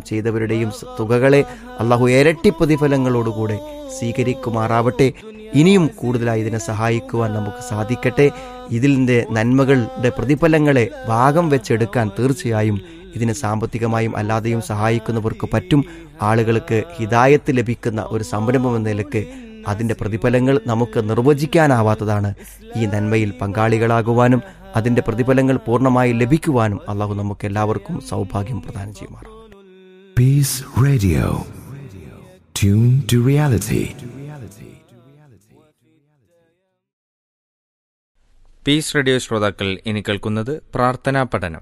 ചെയ്തവരുടെയും സ- തുകകളെ അള്ളാഹു ഇരട്ടി പ്രതിഫലങ്ങളോടുകൂടെ സ്വീകരിക്കുമാറാവട്ടെ ഇനിയും കൂടുതലായി ഇതിനെ സഹായിക്കുവാൻ നമുക്ക് സാധിക്കട്ടെ ഇതിൻ്റെ നന്മകളുടെ പ്രതിഫലങ്ങളെ ഭാഗം വെച്ചെടുക്കാൻ തീർച്ചയായും ഇതിനെ സാമ്പത്തികമായും അല്ലാതെയും സഹായിക്കുന്നവർക്ക് പറ്റും ആളുകൾക്ക് ഹിതായത്ത് ലഭിക്കുന്ന ഒരു സംരംഭം എന്ന നിലക്ക് അതിൻ്റെ പ്രതിഫലങ്ങൾ നമുക്ക് നിർവചിക്കാനാവാത്തതാണ് ഈ നന്മയിൽ പങ്കാളികളാകുവാനും അതിൻ്റെ പ്രതിഫലങ്ങൾ പൂർണ്ണമായി ലഭിക്കുവാനും അള്ളാഹു നമുക്ക് എല്ലാവർക്കും സൗഭാഗ്യം പ്രദാനം ചെയ്യുമാറാം Peace Radio. Tune to reality. Peace radio ശ്രോതാക്കൾ ഇനി കേൾക്കുന്നത് പ്രാർത്ഥനാ പഠനം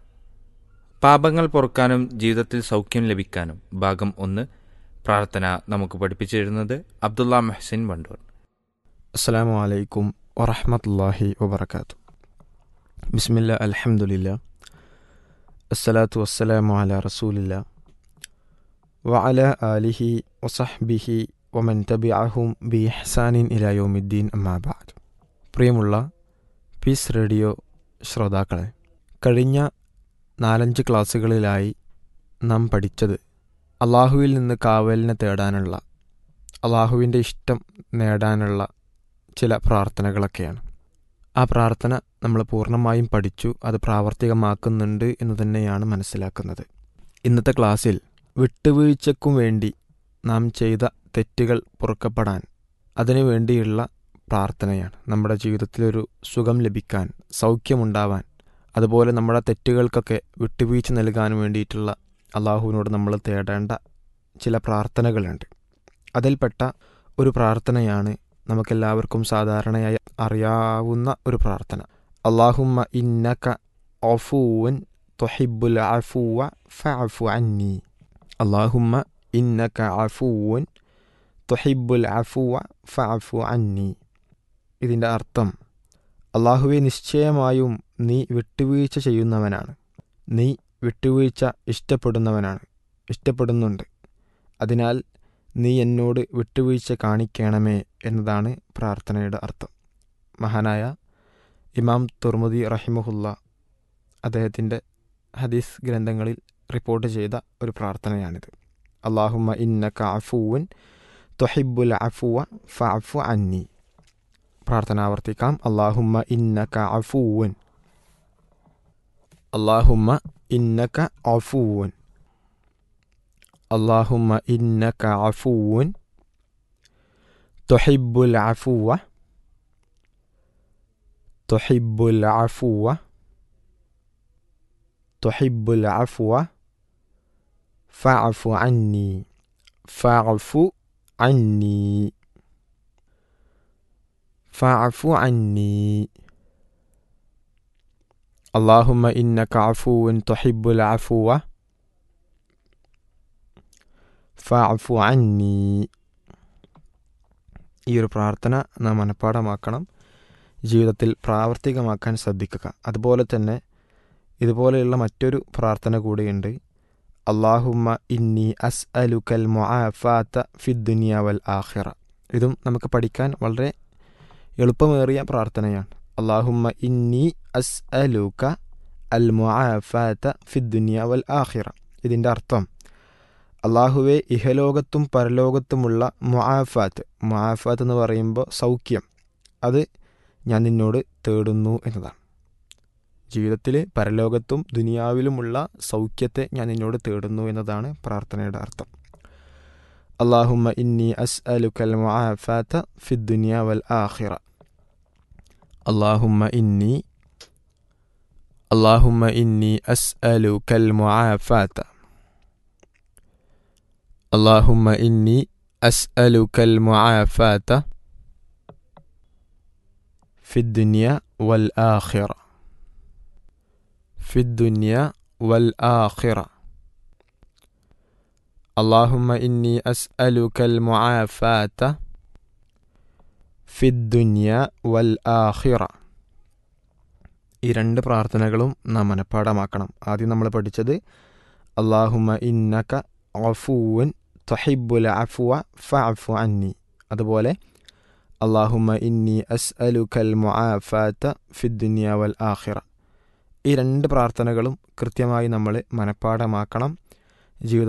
പാപങ്ങൾ പൊറുക്കാനും ജീവിതത്തിൽ സൗഖ്യം ലഭിക്കാനും ഭാഗം ഒന്ന് പ്രാർത്ഥന നമുക്ക് പഠിപ്പിച്ചു തരുന്നത് അബ്ദുള്ള മെഹസിൻ വണ്ടൂർ അസ്സാം വലൈക്കും വറഹമത്തല്ലാഹി വബർക്കാത്തു ബിസ്മില്ല അൽഹംദുലില്ല അസ്സലാത്തു വസ്സലാമു അല റസൂലില്ല വഅല ആലിഹി വസഹ്ബിഹി വമൻ തബിഅഹും ബി ഹസാനിൻ ഇലായോമിദ്ദീൻ അമ്മാബാദ് പ്രിയമുള്ള പീസ് റേഡിയോ ശ്രോതാക്കളെ കഴിഞ്ഞ നാലഞ്ച് ക്ലാസ്സുകളിലായി നാം പഠിച്ചത് അള്ളാഹുവിൽ നിന്ന് കാവലിനെ തേടാനുള്ള അള്ളാഹുവിൻ്റെ ഇഷ്ടം നേടാനുള്ള ചില പ്രാർത്ഥനകളൊക്കെയാണ് ആ പ്രാർത്ഥന നമ്മൾ പൂർണ്ണമായും പഠിച്ചു അത് പ്രാവർത്തികമാക്കുന്നുണ്ട് എന്ന് തന്നെയാണ് മനസ്സിലാക്കുന്നത് ഇന്നത്തെ ക്ലാസ്സിൽ വിട്ടുവീഴ്ചയ്ക്കും വേണ്ടി നാം ചെയ്ത തെറ്റുകൾ പൊറുക്കപ്പെടാൻ അതിനു വേണ്ടിയുള്ള പ്രാർത്ഥനയാണ് നമ്മുടെ ജീവിതത്തിലൊരു സുഖം ലഭിക്കാൻ സൗഖ്യമുണ്ടാവാൻ അതുപോലെ നമ്മുടെ തെറ്റുകൾക്കൊക്കെ വിട്ടുവീഴ്ച നൽകാൻ വേണ്ടിയിട്ടുള്ള അള്ളാഹുവിനോട് നമ്മൾ തേടേണ്ട ചില പ്രാർത്ഥനകളുണ്ട് അതിൽപ്പെട്ട ഒരു പ്രാർത്ഥനയാണ് നമുക്കെല്ലാവർക്കും സാധാരണയായി അറിയാവുന്ന ഒരു പ്രാർത്ഥന അള്ളാഹുമ്മ ഇന്നക ഒഫൂവൻ തൊഹിബുൽ അഫൂവ ഫഅഫു അന്നി അള്ളാഹുമ്മ ഇന്നക അഫൂവൻ തൊഹിബുൽ അഫൂവ ഫഅഫു അന്നി ഇതിൻ്റെ അർത്ഥം അള്ളാഹുവെ നിശ്ചയമായും നീ വിട്ടുവീഴ്ച ചെയ്യുന്നവനാണ് നീ വിട്ടുവീഴ്ച ഇഷ്ടപ്പെടുന്നവനാണ് ഇഷ്ടപ്പെടുന്നുണ്ട് അതിനാൽ നീ എന്നോട് വിട്ടുവീഴ്ച കാണിക്കണമേ എന്നതാണ് പ്രാർത്ഥനയുടെ അർത്ഥം മഹാനായ ഇമാം തുർമുദി റഹിമഹുല്ല അദ്ദേഹത്തിൻ്റെ ഹദീസ് ഗ്രന്ഥങ്ങളിൽ റിപ്പോർട്ട് ചെയ്ത ഒരു പ്രാർത്ഥനയാണിത് അള്ളാഹുമ്മ ഇന്നക അഫൂവൻ തൊഹിബുൽ അഫുവ ഫഅഫു അന്നി പ്രാർത്ഥന ആവർത്തിക്കാം അള്ളാഹുമ്മ ഇന്നക അഫൂവൻ അള്ളാഹുമ്മ ഇന്നക അഫൂവൻ اللهم إنك عفو تحب العفو تحب العفو تحب العفو فاعف عني فاعف عني فاعف عني اللهم إنك عفو تحب العفو ഫഅഫു അന്നി ഈ ഒരു പ്രാർത്ഥന നാം മനഃപ്പാടമാക്കണം ജീവിതത്തിൽ പ്രാവർത്തികമാക്കാൻ ശ്രദ്ധിക്കുക അതുപോലെ തന്നെ ഇതുപോലെയുള്ള മറ്റൊരു പ്രാർത്ഥന കൂടിയുണ്ട് അള്ളാഹുമ്മ ഇന്നി അസ് അലുക്കൽ മൊആഫാത്ത ഫിദ്ദുനിയ വൽ ആഖിറ ഇതും നമുക്ക് പഠിക്കാൻ വളരെ എളുപ്പമേറിയ പ്രാർത്ഥനയാണ് അള്ളാഹുമ്മ ഇന്നി അസ് അലുക അൽ മൊആഫാത്ത ഫിദ്ദുനിയ വൽ ആഖിറ ഇതിൻ്റെ അർത്ഥം അള്ളാഹുവെ ഇഹലോകത്തും പരലോകത്തുമുള്ള മൊആഫാത്ത് മൊആഫാത്ത് എന്ന് പറയുമ്പോൾ സൗഖ്യം അത് ഞാൻ നിന്നോട് തേടുന്നു എന്നതാണ് ജീവിതത്തിൽ പരലോകത്തും ദുനിയാവിലുമുള്ള സൗഖ്യത്തെ ഞാൻ നിന്നോട് തേടുന്നു എന്നതാണ് പ്രാർത്ഥനയുടെ അർത്ഥം അള്ളാഹുമ്മ ഇന്നി അസ് അലുക്കൽ മൊആഫാത്ത ഫിദ്ദുനിയ വൽ ആഖിറ അള്ളാഹുമ്മ ഇന്നി അള്ളാഹുമ്മ ഇന്നി അസ് അലുക്കൽ മൊആഫാത്ത اللهم إني أسألك المعافاة في الدنيا والآخرة في الدنيا والآخرة اللهم إني أسألك المعافاة في الدنيا والآخرة ഈ രണ്ട് പ്രാർത്ഥനകളും നാം മനഃപ്പാടമാക്കണം ആദ്യം നമ്മൾ പഠിച്ചത് അള്ളാഹുമ ഇന്നക അഫൂവൻ തൊഹിബുൽ അഫുവ ഫഅഫു അന്നി അതുപോലെ അള്ളാഹുമ ഇന്നി അസ് അലുക്കൽ മൊആഫാത്ത ഫിദ്ദുനിയ വൽ ആഖിറ ഈ രണ്ട് പ്രാർത്ഥനകളും കൃത്യമായി നമ്മൾ മനഃപ്പാടമാക്കണം ജീവിത